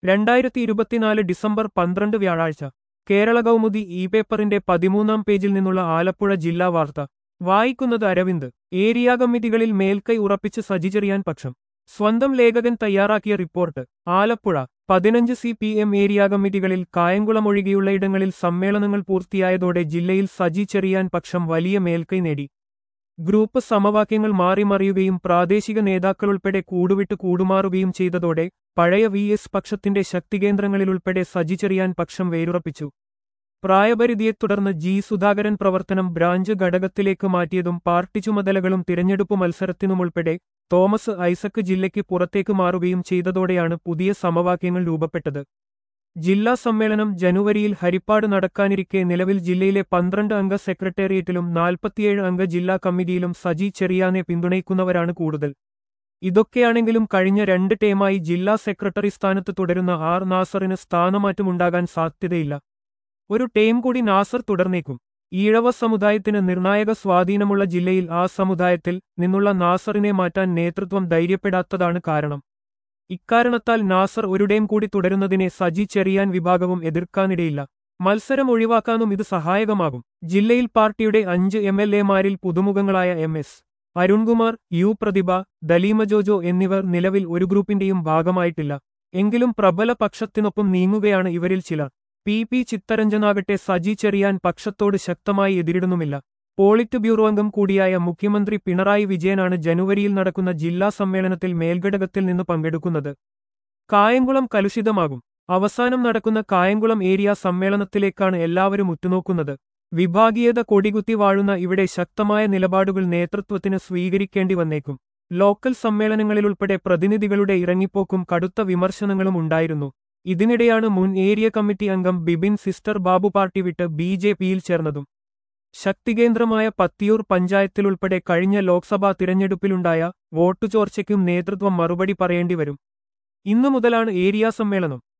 രണ്ടായിരത്തി ഇരുപത്തിനാല് ഡിസംബർ പന്ത്രണ്ട് വ്യാഴാഴ്ച കേരള കൗമുദി ഇ പേപ്പറിന്റെ പതിമൂന്നാം പേജിൽ നിന്നുള്ള ആലപ്പുഴ ജില്ലാ വാർത്ത വായിക്കുന്നത് അരവിന്ദ് ഏരിയ കമ്മിറ്റികളിൽ മേൽക്കൈ ഉറപ്പിച്ച് സജിചെറിയാൻ പക്ഷം സ്വന്തം ലേഖകൻ തയ്യാറാക്കിയ റിപ്പോർട്ട് ആലപ്പുഴ പതിനഞ്ച് സി പി എം ഏരിയ കമ്മിറ്റികളിൽ കായംകുളം ഒഴികെയുള്ള ഇടങ്ങളിൽ സമ്മേളനങ്ങൾ പൂർത്തിയായതോടെ ജില്ലയിൽ സജി ചെറിയാൻ പക്ഷം വലിയ മേൽക്കൈ നേടി ഗ്രൂപ്പ് സമവാക്യങ്ങൾ മാറിമറിയുകയും പ്രാദേശിക നേതാക്കളുൾപ്പെടെ കൂടുവിട്ട് കൂടുമാറുകയും ചെയ്തതോടെ പഴയ വി എസ് പക്ഷത്തിന്റെ ശക്തികേന്ദ്രങ്ങളിലുൾപ്പെടെ സജി ചെറിയാൻ പക്ഷം വേരുറപ്പിച്ചു പ്രായപരിധിയെ തുടർന്ന് ജി സുധാകരൻ പ്രവർത്തനം ബ്രാഞ്ച് ഘടകത്തിലേക്ക് മാറ്റിയതും പാർട്ടി ചുമതലകളും തിരഞ്ഞെടുപ്പ് മത്സരത്തിനുമുൾപ്പെടെ തോമസ് ഐസക് ജില്ലയ്ക്ക് പുറത്തേക്ക് മാറുകയും ചെയ്തതോടെയാണ് പുതിയ സമവാക്യങ്ങൾ രൂപപ്പെട്ടത് ജില്ലാ സമ്മേളനം ജനുവരിയിൽ ഹരിപ്പാട് നടക്കാനിരിക്കെ നിലവിൽ ജില്ലയിലെ പന്ത്രണ്ട് അംഗ സെക്രട്ടേറിയറ്റിലും നാൽപ്പത്തിയേഴ് അംഗ ജില്ലാ കമ്മിറ്റിയിലും സജി ചെറിയാനെ പിന്തുണയ്ക്കുന്നവരാണ് കൂടുതൽ ഇതൊക്കെയാണെങ്കിലും കഴിഞ്ഞ രണ്ട് ടേമായി ജില്ലാ സെക്രട്ടറി സ്ഥാനത്ത് തുടരുന്ന ആർ നാസറിന് സ്ഥാനമാറ്റമുണ്ടാകാൻ സാധ്യതയില്ല ഒരു ടേം കൂടി നാസർ തുടർന്നേക്കും ഈഴവ സമുദായത്തിന് നിർണായക സ്വാധീനമുള്ള ജില്ലയിൽ ആ സമുദായത്തിൽ നിന്നുള്ള നാസറിനെ മാറ്റാൻ നേതൃത്വം ധൈര്യപ്പെടാത്തതാണ് കാരണം ഇക്കാരണത്താൽ നാസർ ഒരു ടേം കൂടി തുടരുന്നതിനെ സജി ചെറിയാൻ വിഭാഗവും എതിർക്കാനിടയില്ല മത്സരം ഒഴിവാക്കാനും ഇത് സഹായകമാകും ജില്ലയിൽ പാർട്ടിയുടെ അഞ്ച് എം എൽ എമാരിൽ പുതുമുഖങ്ങളായ M S Arunkumar U Prathibha Daleema Jojo എന്നിവർ നിലവിൽ ഒരു ഗ്രൂപ്പിന്റെയും ഭാഗമായിട്ടില്ല എങ്കിലും പ്രബല പക്ഷത്തിനൊപ്പം നീങ്ങുകയാണ് ഇവരിൽ ചിലർ പി പി ചിത്തരഞ്ജനാകട്ടെ സജി ചെറിയാൻ പക്ഷത്തോട് ശക്തമായി എതിരിടുന്നുമില്ല പോളിറ്റ് ബ്യൂറോ അംഗം കൂടിയായ മുഖ്യമന്ത്രി പിണറായി വിജയനാണ് ജനുവരിയിൽ നടക്കുന്ന ജില്ലാ സമ്മേളനത്തിൽ മേൽഘടകത്തിൽ നിന്ന് പങ്കെടുക്കുന്നത് കായംകുളം കലുഷിതമാകും അവസാനം നടക്കുന്ന കായംകുളം ഏരിയ സമ്മേളനത്തിലേക്കാണ് എല്ലാവരും ഉറ്റുനോക്കുന്നത് വിഭാഗീയത കൊടികുത്തി വാഴുന്ന ഇവിടെ ശക്തമായ നിലപാടുകൾ നേതൃത്വത്തിന് സ്വീകരിക്കേണ്ടി വന്നേക്കും ലോക്കൽ സമ്മേളനങ്ങളിലുൾപ്പെടെ പ്രതിനിധികളുടെ ഇറങ്ങിപ്പോക്കും കടുത്ത വിമർശനങ്ങളും ഉണ്ടായിരുന്നു ഇതിനിടെയാണ് മുൻ ഏരിയ കമ്മിറ്റി അംഗം ബിബിൻ സിസ്റ്റർ ബാബു പാർട്ടി വിട്ട് ബി ജെ പിയിൽ ചേർന്നതും ശക്തികേന്ദ്രമായ പത്തിയൂർ പഞ്ചായത്തിലുൾപ്പെടെ കഴിഞ്ഞ ലോക്സഭാ തിരഞ്ഞെടുപ്പിലുണ്ടായ വോട്ടുചോർച്ചയ്ക്കും നേതൃത്വം മറുപടി പറയേണ്ടി വരും ഇന്നു മുതലാണ് ഏരിയ സമ്മേളനം